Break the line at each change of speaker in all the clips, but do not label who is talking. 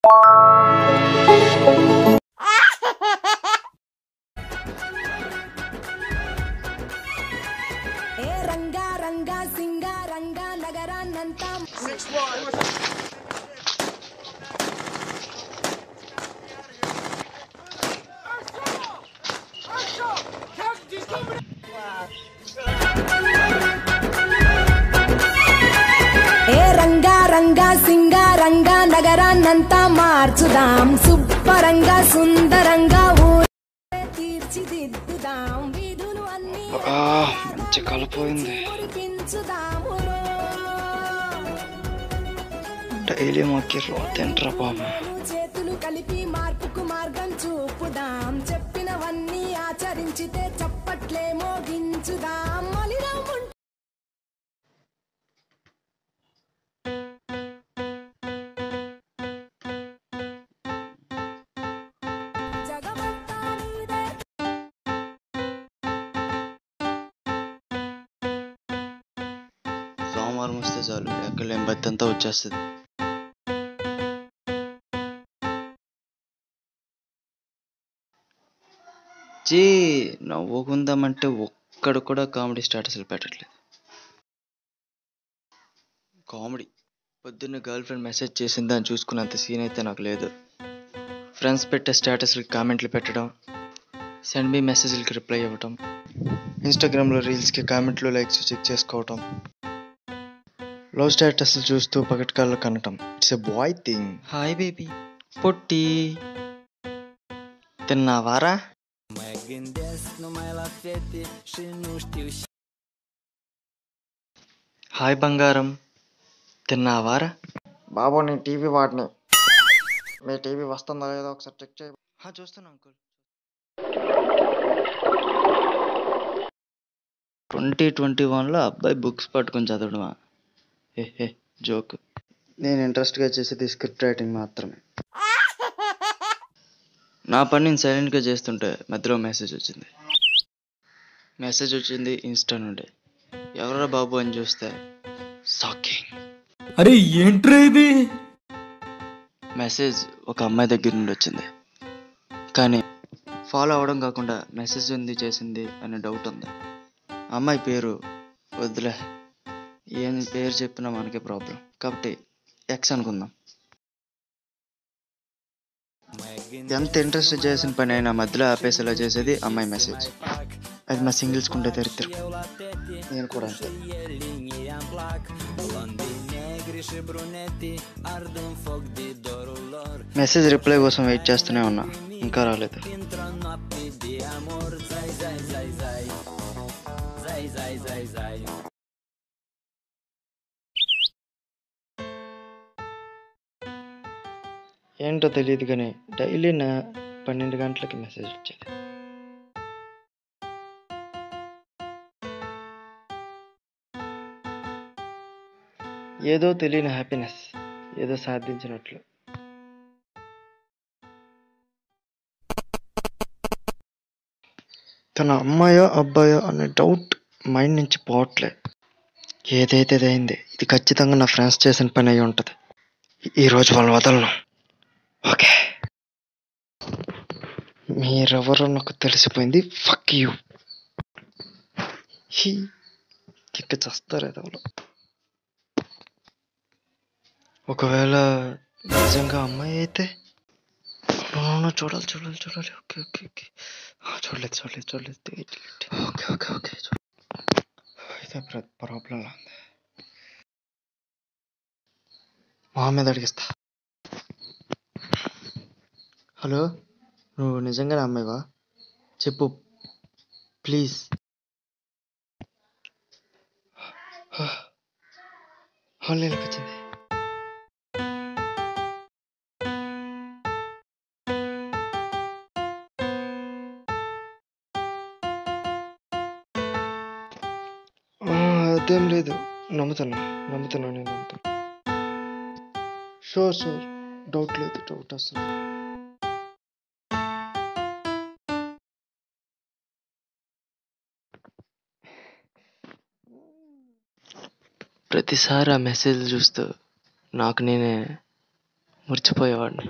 ఏ రంగా రంగా సింగా రంగా నగరాన్నంతా ఏ రంగా రంగా సింగా రంగా నగరాన్నంతా మార్చుదాం సుబ్బరంగా సుందరంగా ఊరే తీర్చిదిద్దుదాం వీధులు అన్ని
మంచి కలిపోయింది
మురిపించుదామురో.
డైలీ మాకిర్లో తింటరా బాబు
చేతులు కలిపి మార్పుకు మార్గం చూపుదాం చెప్పినవన్నీ ఆచరించితే చప్పట్లే మోగించుదాం మలినం ఉంటే జగమంతా నీదే
సోమవారం వస్తే చాలు ఎక్కలేం బతి అంతా వచ్చేస్తుంది చీ నవ్వుకుందామంటే ఒక్కడు కూడా కామెడీ స్టేటస్లు పెట్టట్లేదు కామెడీ పొద్దున్న గర్ల్ ఫ్రెండ్ మెసేజ్ చేసిందా అని చూసుకున్నంత సీన్ అయితే నాకు లేదు ఫ్రెండ్స్ పెట్టే స్టేటస్లకి కామెంట్లు పెట్టడం సెండ్ మీ మెసేజ్లకి రిప్లై ఇవ్వటం ఇన్స్టాగ్రామ్లో రీల్స్కి కామెంట్లు లైక్స్ చెక్ చేసుకోవటం లవ్ స్టేటస్ చూస్తూ పగటి కళ్ళు కనటం it's a boy thing hi baby పొట్టి తిన్నావారా హాయ్ బంగారం తిన్నావారా బాబు నేను టీవీ వాడిని మీ టీవీ వస్తుందా లేదో ఒకసారి చెక్ చేయ చూస్తాను అంకుల్ ట్వంటీ ట్వంటీ వన్లో అబ్బాయి బుక్స్ పట్టుకొని చదవడమా ఏ హే జోక్ నేను ఇంట్రెస్ట్గా చేసేది స్క్రిప్ట్ రైటింగ్ మాత్రమే నా పని నేను సైలెంట్గా చేస్తుంటే మధ్యలో మెసేజ్ వచ్చింది మెసేజ్ వచ్చింది ఇన్స్టా నుండి ఎవరా బాబు అని చూస్తే షాకింగ్
అరే ఏంట్రా ఇది
మెసేజ్ ఒక అమ్మాయి దగ్గర నుండి వచ్చింది కానీ ఫాలో అవడం కాకుండా మెసేజ్ ఉంది చేసింది అనే డౌట్ ఉంది అమ్మాయి పేరు వద్దులే ఏం పేరు చెప్పినా మనకే ప్రాబ్లం కాబట్టి ఎక్స్ అనుకుందాం ఎంత ఇంట్రెస్ట్ చేసిన పని అయినా మధ్యలో ఆపేసేలా చేసేది అమ్మాయి మెసేజ్ అది మా సింగిల్స్ కుండే దరిద్రం నేను కూడా అంతే మెసేజ్ రిప్లై కోసం వెయిట్ చేస్తూనే ఉన్నా ఇంకా రాలేదు ఏంటో తెలియదు కానీ డైలీ నా పన్నెండు గంటలకి మెసేజ్ వచ్చేది ఏదో తెలియని హ్యాపీనెస్ ఏదో సాధించినట్లు తన అమ్మాయో అబ్బాయో అనే డౌట్ మైండ్ నుంచి పోవట్లే ఏదైతే అయింది ఇది ఖచ్చితంగా నా ఫ్రెండ్స్ చేసిన పని అయి ఉంటుంది ఈరోజు వాళ్ళు వదలను ఓకే మీరెవరో నాకు తెలిసిపోయింది ఫక్ యూ హీ ఇక్క చస్తారు ఎదవలు ఒకవేళ నిజంగా అమ్మాయి అయితే అవును, చూడాలి చూడాలి చూడాలి ఓకే ఓకే ఓకే ఆ, చూడలేదు చూడలేదు చూడలేదు delete, delete. Okay okay okay చూ- అయితే ప్రాబ్లం ఉంది మా మీద అడిగిస్తా హలో నువ్వు నిజంగానే అమ్మాయివా చెప్పు ప్లీజ్ ఆన్లైన్కి వచ్చింది ఆ, అదేం లేదు నమ్ముతున్నా నమ్ముతున్నా నేను నమ్ముతున్నా షూర్ షూర్ డౌట్ లేదు డౌట్ అసలు ప్రతిసారి ఆ మెసేజ్ చూస్తూ నాకు నేనే మర్చిపోయేవాడిని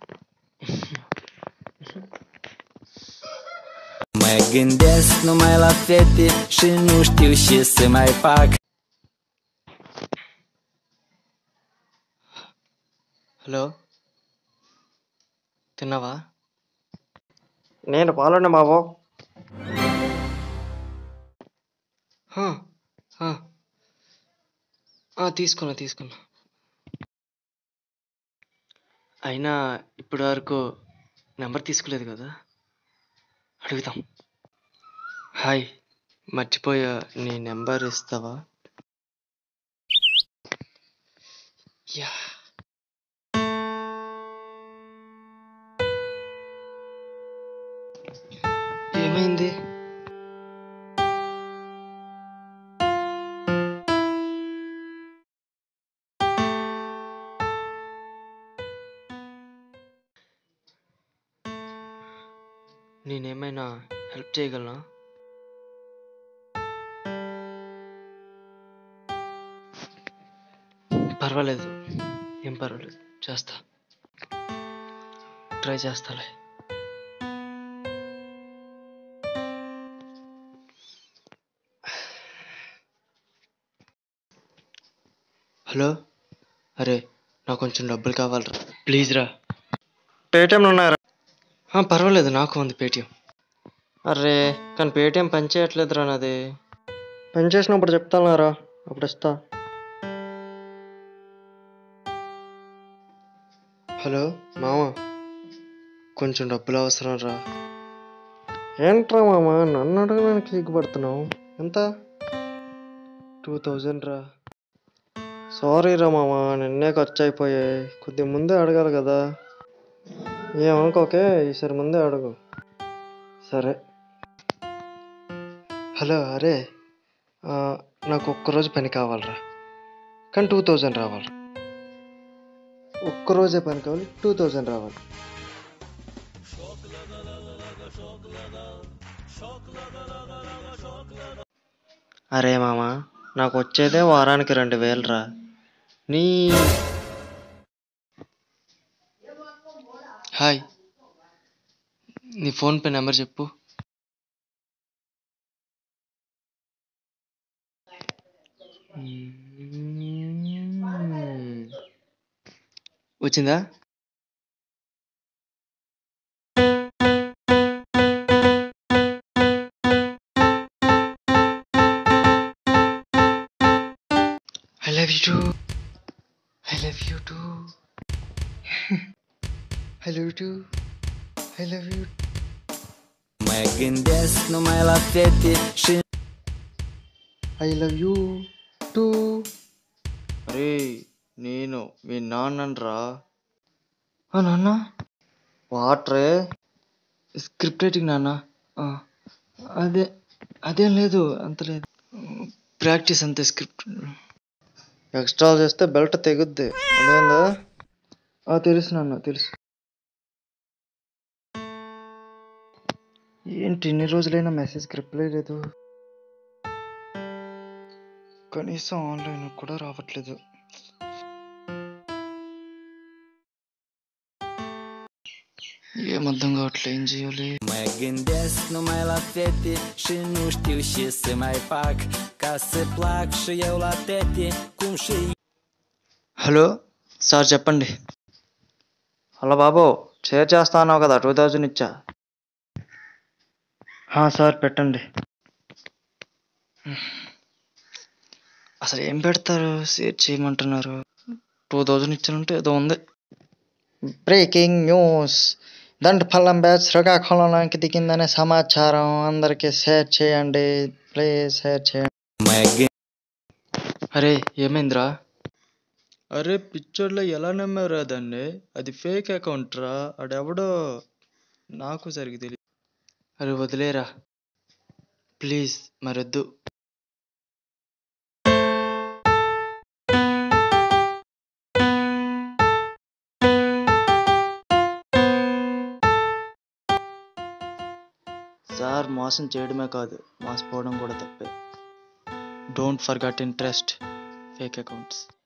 Mă gândesc numai la fete și nu știu ce să mai fac
hello తిన్నావా
నేను పాలండి బాబు
హా, హా. ఆ, తీసుకున్నా తీసుకున్నా అయినా ఇప్పటి వరకు నెంబర్ తీసుకోలేదు కదా అడుగుదాం హాయ్ మర్చిపోయా నీ నెంబర్ ఇస్తావా యా ఏమైంది నేనేమైనా హెల్ప్ చేయగలనా పర్వాలేదు ఏం పర్వాలేదు చేస్తా ట్రై చేస్తాలే హలో అరే నాకు కొంచెం డబ్బులు కావాలరా ప్లీజ్ రా
పేటిఎంలు ఉన్నారా
ఆ, పర్వాలేదు నాకు ఉంది పేటిఎం
అరే కానీ పేటిఎం పని చేయట్లేదురా నాది పని చేసినప్పుడు చెప్తానురా అప్పుడు ఇస్తా
హలో మామ కొంచెం డబ్బులు అవసరం రా
ఏంట్రా మామ నన్ను అడగడానికి సిగ్గుపడుతున్నావు ఎంత
టూ థౌజండ్ రా
సారీ రా మామ నిన్నే ఖర్చు అయిపోయాయి కొద్దిగా ముందే అడగాలి కదా ఏమనుకోకే ఈసారి ముందే అడుగు
సరే హలో అరే ఆ, నాకు ఒక్కరోజు పని కావాలరా కానీ టూ థౌజండ్ రావాలి ఒక్కరోజే పని కావాలి టూ థౌజండ్ రావాలి
అరే మామ నాకు వచ్చేదే వారానికి రెండు వేలు రా నీ
హాయ్ నీ ఫోన్పే నెంబర్ చెప్పు మ్మ్. వచ్చిందా I love you too I love you too I love you too I love you
Mă gândesc numai la fete și
I love you too అరే నేను మీ నాన్నరా నాన్న
వాటరే
స్క్రిప్ట్ రైటింగ్ నాన్న ఆ, అదే అదేం లేదు అంత లేదు ప్రాక్టీస్ అంతే స్క్రిప్ట్
ఎక్స్ట్రా చేస్తే బెల్ట్ తెగుద్ది అదేందా
తెలుసు నాన్న తెలుసు ఏంటి ఇన్ని రోజులైనా మెసేజ్కి రిప్లై లేదు కనీసం ఆన్లైన్ కూడా రావట్లేదు ఏం అర్థం కావట్లేదు ఏం చేయాలి
Mă gândesc numai la fete și nu știu ce să mai fac Ca să plac și eu la tete cum și
hello sir చెప్పండి
హలో బాబు షేర్ చేస్తా అన్నావు కదా టూ థౌజండ్ ఇచ్చా
హా, సార్ పెట్టండి అసలు ఏం పెడతారు షేర్ చేయమంటున్నారు టూ థౌజండ్ ఇచ్చానంటే ఏదో ఉంది
బ్రేకింగ్ న్యూస్ దండపల్లం బ్యాచ్ శ్రీకాకుళంకి దిగిందనే సమాచారం అందరికీ షేర్ చేయండి ప్లీజ్ షేర్ చేయండి
Mă gândesc
అరే ఏమైందిరా అరే పిక్చర్లో ఎలా నమ్మారా దాన్ని అది ఫేక్ అకౌంట్ రా అడెవడో నాకు సరిగ్గా తెలియదు అరే వదిలేరా ప్లీజ్ మరొద్దు సార్ మోసం చేయడమే కాదు మోసపోవడం కూడా తప్పే don't forget interest fake accounts